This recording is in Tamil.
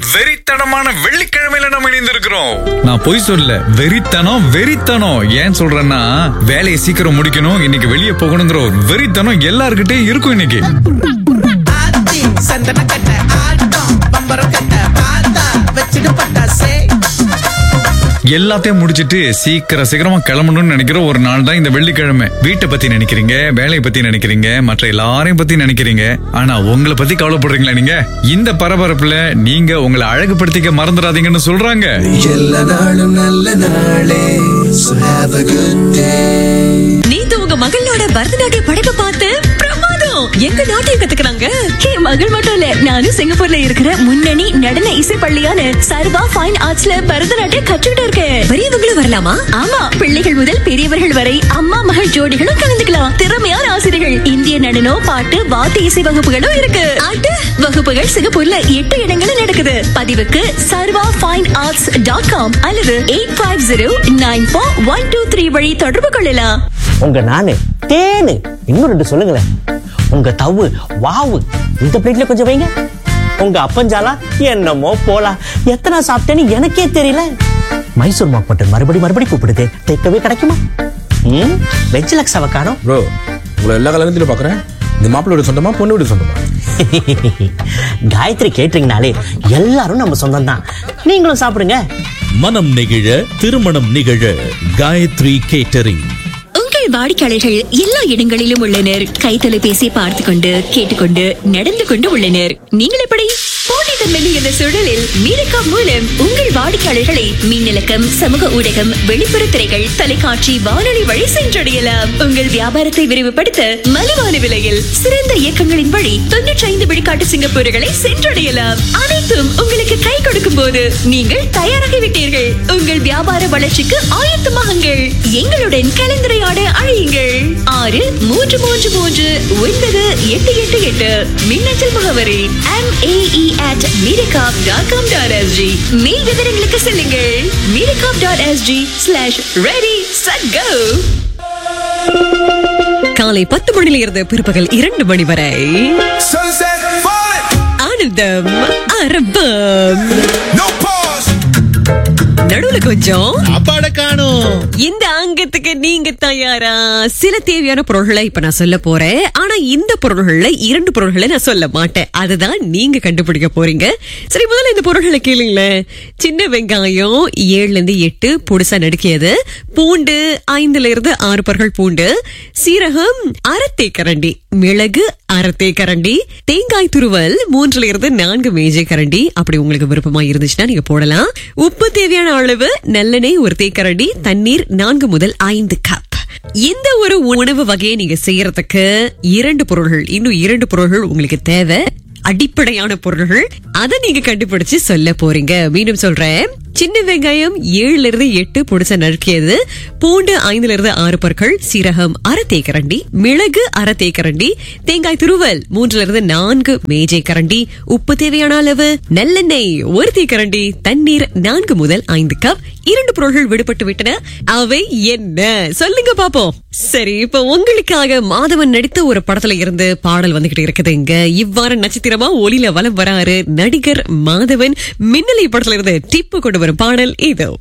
வெறித்தனமான வெள்ளிக்கிழமையில நம்ம இணைந்திருக்கிறோம் நான் பொய் சொல்ல வெறித்தனம் வெறித்தனம் ஏன் சொல்றேன்னா வேலையை சீக்கிரம் முடிக்கணும் இன்னைக்கு வெளியே போகணுங்கிற ஒரு வெறித்தனம் எல்லார்கிட்டயும் இருக்கும் இன்னைக்கு ஆத்தி சந்தன கட்ட ஆட்டம் பம்பரம் கட்ட பார்த்தா வச்சுட்டு பட்டாசே எல்லாத்தையும் முடிச்சிட்டு சீக்கிரம் சீக்கிரமா கிளம்பணும்னு நினைக்கிற ஒரு நாள் தான் இந்த வெள்ளிக்கிழமை வீட்டை பத்தி நினைக்கிறீங்க வேலையை பத்தி நினைக்கிறீங்க மற்ற எல்லாரையும் பத்தி நினைக்கிறீங்க ஆனா உங்களை பத்தி கவலைப்படுறீங்களா நீங்க இந்த பரபரப்புல நீங்க உங்களை அழகுபடுத்திக்க மறந்துடாதீங்கன்னு சொல்றாங்க எல்லா நாளும் நல்ல நாளே So have a good day நேத்து உங்க மகளோட பரதநாட்டிய படைப்பை பார்த்து பிரமாதம் எங்க நாட்டையும் கத்துக்கிறாங்க என் மகள் மட்டும் இல்ல நானும் சிங்கப்பூர்ல இருக்கிற முன்னணி நடன இசை பள்ளியான சர்வா ஃபைன் ஆர்ட்ஸ்ல பரதநாட்டியம் கற்றுக்கிட்டு இருக்கேன் பெரியவங்களும் வரலாமா ஆமா பிள்ளைகள் முதல் பெரியவர்கள் வரை அம்மா மகள் ஜோடிகளும் கலந்துக்கலாம் திறமையான ஆசிரியர்கள் இந்திய நடனம் பாட்டு வாத்திய இசை வகுப்புகளும் இருக்கு ஆட்டு வகுப்புகள் சிங்கப்பூர்ல எட்டு இடங்களில் நடக்குது பதிவுக்கு Sarva fine arts dot com அல்லது eight five zero nine four one two three வழி தொடர்பு கொள்ளலாம் உங்க நானு தேனு இன்னும் ரெண்டு சொல்லுங்களேன் உங்க தவு வாவு இந்த பிளேட்ல கொஞ்சம் வைங்க உங்க அப்பஞ்சாலா என்னமோ போலாம் எத்தனை சாப்பிட்டேன்னு எனக்கே தெரியல மைசூர் மாக் மட்டும் மறுபடி மறுபடி கூப்பிடுது டேக்கவே கிடைக்குமா ம் வெஜ் லக்ஸாவை காணோம் ப்ரோ உங்களை எல்லா கல்யாணத்திலும் பார்க்குறேன் இந்த மாப்பிள்ளோட சொந்தமா பொண்ணு வீடு சொந்தமா காயத்ரி கேட்டீங்கனாலே எல்லாரும் நம்ம சொந்தம் தான் நீங்களும் சாப்பிடுங்க மனம் நெகிழ திருமணம் நிகழ காயத்ரி கேட்டரிங் உங்கள் வாடிக்கையாளர்கள் எல்லா இடங்களிலும் உள்ளனர் கை தொலைபேசி பார்த்து கொண்டு கேட்டுக்கொண்டு நடந்து கொண்டு உள்ளனர் நீங்கள் எப்படி போட்டித்தன்மை மிகுந்த சூழலில் மீரக்கா மூலம் உங்கள் வாடிக்கையாளர்களை மின்னலக்கம் சமூக ஊடகம் வெளிப்புற திரைகள் தொலைக்காட்சி வானொலி வழி சென்றடையலாம் உங்கள் வியாபாரத்தை விரிவுபடுத்த மலிவான விலையில் சிறந்த இயக்கங்களின் வழி தொன்னூற்றி ஐந்து விழுக்காட்டு சிங்கப்பூர்களை சென்றடையலாம் அனைத்தும் உங்களுக்கு கை கொடுக்கும் போது நீங்கள் தயாராகிவிட்டீர்கள் உங்கள் வியாபார வளர்ச்சிக்கு ஆயத்தமாகுங்கள் எங்களுடன் கலந்துரையாட அழையுங்கள் ஆறு மூன்று மூன்று மூன்று ஒன்பது எட்டு எட்டு எட்டு மின்னஞ்சல் முகவரி எம் ஏஇ அட் மீரகாப் டாட் காம் டாட் எஸ்ஜி மேல் விவரங்களுக்கு செல்லுங்கள் மீரகாப் dot SG slash ready set go காலை பத்து மணியில இருந்து பிற்பகல் இரண்டு மணி வரை Sunset falling, ஆனந்தம் அரபம் no pause. நடுவுல கொஞ்சம் அப்பாட காணும் இந்த அங்கத்துக்கு நீங்க தயாரா சில தேவையான பொருள்களை இப்ப நான் சொல்ல போறேன் ஆனா இந்த பொருள்கள்ல இரண்டு பொருள்களை நான் சொல்ல மாட்டேன் அதுதான் நீங்க கண்டுபிடிக்க போறீங்க சரி முதல்ல இந்த பொருள்களை கேளுங்களேன் சின்ன வெங்காயம் ஏழுல இருந்து எட்டு புதுசா நடுக்கியது பூண்டு ஐந்துல இருந்து ஆறு பற்கள் பூண்டு சீரகம் அரை தேக்கரண்டி மிளகு அரை தேக்கரண்டி தேங்காய் துருவல் மூன்றுல இருந்து நான்கு மேஜை கரண்டி அப்படி உங்களுக்கு விருப்பமா இருந்துச்சுன்னா நீங்க போடலாம் உப்பு தேவையான அளவு நல்லெண்ணெய் ஒரு தேக்கரண்டி தண்ணீர் நான்கு முதல் ஐந்து கப் இந்த ஒரு உணவு வகையை நீங்க செய்யறதுக்கு இரண்டு பொருள்கள் இன்னும் இரண்டு பொருள்கள் உங்களுக்கு தேவை அடிப்படையான பொருள்கள் அதை நீங்க கண்டுபிடிச்சு சொல்ல போறீங்க மீண்டும் சொல்றேன் சின்ன வெங்காயம் ஏழுல இருந்து எட்டு பொடிசா நறுக்கியது பூண்டு ஐந்துல இருந்து ஆறு பற்கள் சீரகம் அரை தேக்கரண்டி மிளகு அரை தேக்கரண்டி தேங்காய் துருவல் மூன்றுல இருந்து நான்கு மேஜை கரண்டி உப்பு தேவையான அளவு நல்லெண்ணெய் ஒரு தேக்கரண்டி தண்ணீர் நான்கு முதல் ஐந்து கப் இரண்டு பொருள்கள் விடுபட்டு விட்டன அவை என்ன சொல்லுங்க பாப்போம் சரி இப்ப உங்களுக்காக மாதவன் நடித்த ஒரு படத்துல இருந்து பாடல் வந்துகிட்டு இருக்குதுங்க இவ்வாறு நட்சத்திரமா ஒளியில வலம் வராரு நடிகர் மாதவன் மின்னலை படத்துல இருந்து டிப்பு கொண்டு வரும் பாடல் இதோ